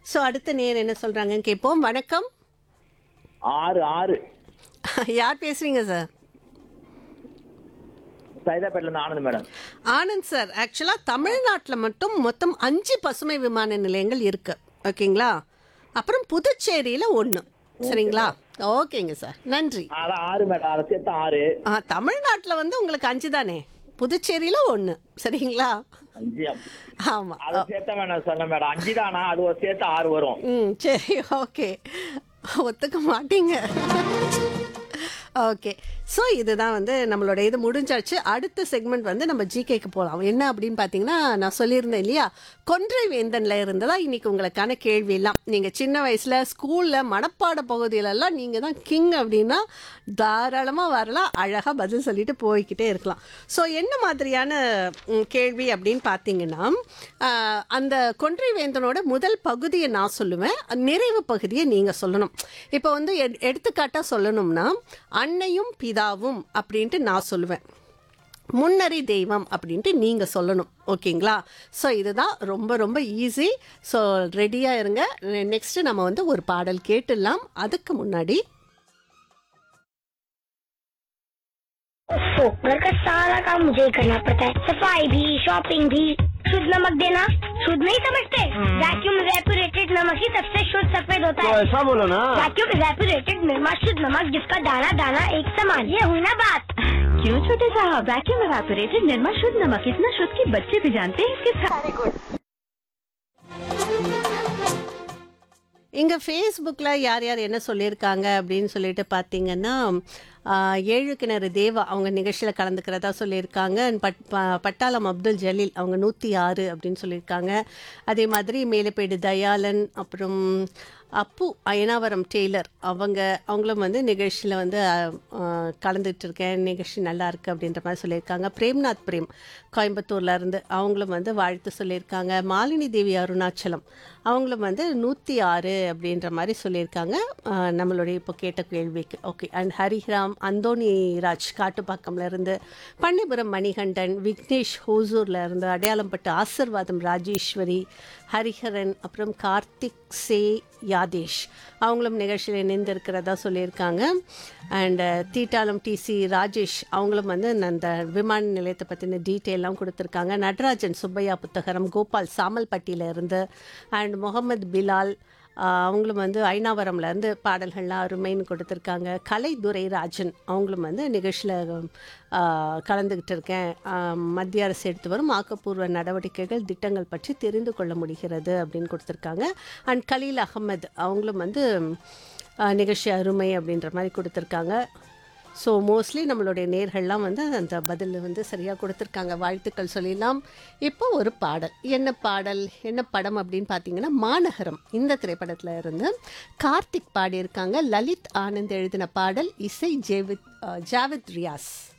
so அடுத்த நேர் என்ன சொல்றாங்கன்னு கேட்போம் வணக்கம் ஆறு ஆறு யார் பேசுறீங்க சார் சைதாப்பேட்டில இருந்து ஆனந்த் மேடம் ஆனந்த் சார் ஆக்சுவலாக தமிழ்நாட்டில் மட்டும் மொத்தம் அஞ்சு பசுமை விமான நிலையங்கள் இருக்கு ஓகேங்களா அப்புறம் புதுச்சேரியில் ஒன்று சரிங்களா ஓகேங்க சார் நன்றி அதான் ஆறு மேடம் அதை சேர்த்து ஆறு ஆ தமிழ்நாட்டில் வந்து உங்களுக்கு அஞ்சு தானே புதுச்சேரியில் ஒன்று சரிங்களா அஞ்சு ஆமாம் அதை சேர்த்த மேடம் சொன்ன மேடம் அஞ்சு தானா அது ஒரு சேர்த்து ஆறு வரும் ம் சரி ஓகே ஒத்துக்க மாட்டீங்க ஓகே ஸோ இதுதான் வந்து நம்மளோட இது முடிஞ்சாச்சு அடுத்த செக்மெண்ட் வந்து நம்ம ஜிகேக்கு போகலாம் என்ன அப்படின்னு பார்த்தீங்கன்னா நான் சொல்லியிருந்தேன் இல்லையா கொன்றை வேந்தனில் இருந்ததா இன்னைக்கு உங்களுக்கான கேள்வி எல்லாம் நீங்கள் சின்ன வயசில் ஸ்கூலில் மனப்பாட பகுதியிலெல்லாம் நீங்கள் தான் கிங் அப்படின்னா தாராளமாக வரலாம் அழகாக பதில் சொல்லிட்டு போய்க்கிட்டே இருக்கலாம் ஸோ என்ன மாதிரியான ம், கேள்வி அப்படின்னு பார்த்தீங்கன்னா ஆஹ், அந்த கொன்றை வேந்தனோட முதல் பகுதியை நான் சொல்லுவேன் நிறைவு பகுதியை நீங்கள் சொல்லணும் இப்போ வந்து எட்- எடுத்துக்காட்டா சொல்லணும்னா அன்னையும் பிதாவும் அப்படின்ட்டு நான் சொல்லுவேன் முன்னறி தெய்வம் அப்படின்ட்டு நீங்கள் சொல்லணும் ஓகேங்களா ஸோ இதுதான் ரொம்ப ரொம்ப ஈஸி ஸோ ரெடியாக இருங்க நெக்ஸ்ட்டு நம்ம வந்து ஒரு பாடல் கேட்டுடலாம் அதுக்கு முன்னாடி तो घर का सारा काम मुझे ही करना पड़ता है सफाई भी शॉपिंग भी शुद्ध नमक देना शुद्ध नहीं समझते वैक्यूम रेपुरेटेड नमक ही सबसे शुद्ध सफेद होता है ऐसा बोलो ना वैक्यूम रेपुरेटेड निर्मा शुद्ध नमक जिसका दाना दाना एक समान ये हुई ना बात क्यों छोटे साहब वैक्यूम एवापोरेटेड निर्मा शुद्ध नमक इतना शुद्ध कि बच्चे भी जानते हैं इसके साथ இங்கே ஃபேஸ்புக்கில் யார் யார் என்ன சொல்லியிருக்காங்க அப்படின்னு சொல்லிட்டு பார்த்தீங்கன்னா ஆஹ், ஏழு கிணறு தேவா அவங்க நிகழ்ச்சியில் கலந்துக்கிறதா சொல்லியிருக்காங்க And பட் ப- பட்டாளம் அப்துல் ஜலீல் அவங்க நூற்றி ஆறு அப்படின்னு சொல்லியிருக்காங்க அதே மாதிரி மேலப்பேடு தயாளன் அப்புறம் அப்பு அயனாவரம் டெய்லர் அவங்க அவங்களும் வந்து நிகழ்ச்சியில் வந்து ஆஹ், ஆஹ், கலந்துட்டு இருக்கேன் நிகழ்ச்சி நல்லா இருக்கு அப்படின்ற மாதிரி சொல்லியிருக்காங்க பிரேம்நாத் பிரேம் கோயம்புத்தூர்ல இருந்து அவங்களும் வந்து வாழ்த்து சொல்லியிருக்காங்க மாலினி தேவி அருணாச்சலம் அவங்களும் வந்து நூற்றி ஆறு அப்படின்ற மாதிரி சொல்லியிருக்காங்க ஆஹ், நம்மளுடைய இப்போ கேட்ட கேள்விக்கு ஓகே அண்ட் ஹரிஹராம் அந்தோனி ராஜ் காட்டுப்பாக்கம்ல இருந்து பன்னிபுரம் மணிகண்டன் விக்னேஷ் ஹோசூர்ல இருந்து அடையாளம்பட்டு ஆசிர்வாதம் ராஜேஸ்வரி ஹரிஹரன் அப்புறம் கார்த்திக் சே யாதேஷ் அவங்களும் நிகழ்ச்சியில் இணைந்திருக்கிறதா சொல்லியிருக்காங்க அண்ட் தீட்டாளம் டிசி ராஜேஷ் அவங்களும் வந்து அந்த விமான நிலையத்தை பற்றின டீட்டெயிலாம் கொடுத்துருக்காங்க நடராஜன் சுப்பையா புத்தகரம் கோபால் சாமல்பட்டியில இருந்து அண்ட் முகமது பிலால் ஆஹ் அவங்களும் வந்து ஐநாவரம்ல இருந்து பாடல்கள்லாம் அருமைன்னு கொடுத்துருக்காங்க கலைதுரை ராஜன் அவங்களும் வந்து நிகழ்ச்சியில் கலந்துக்கிட்டு இருக்கேன் ஆஹ் மத்திய அரசு எடுத்து வரும் ஆக்கப்பூர்வ நடவடிக்கைகள் திட்டங்கள் பற்றி தெரிந்து கொள்ள முடிகிறது அப்படின்னு கொடுத்துருக்காங்க அண்ட் கலீல் அகமது அவங்களும் வந்து ஆஹ் நிகழ்ச்சி அருமை அப்படின்ற மாதிரி கொடுத்துருக்காங்க ஸோ மோஸ்ட்லி நம்மளுடைய நேர்கள்லாம் வந்து அந்த பதில் வந்து சரியாக கொடுத்துருக்காங்க வாழ்த்துக்கள் சொல்லிடலாம் இப்போ ஒரு பாடல் என்ன பாடல் என்ன படம் அப்படின்னு பார்த்தீங்கன்னா மாநகரம் இந்த திரைப்படத்தில் இருந்து கார்த்திக் பாடியிருக்காங்க லலித் ஆனந்த் எழுதின பாடல் இசை ஜேவித் அஹ், ஜாவித் ரியாஸ்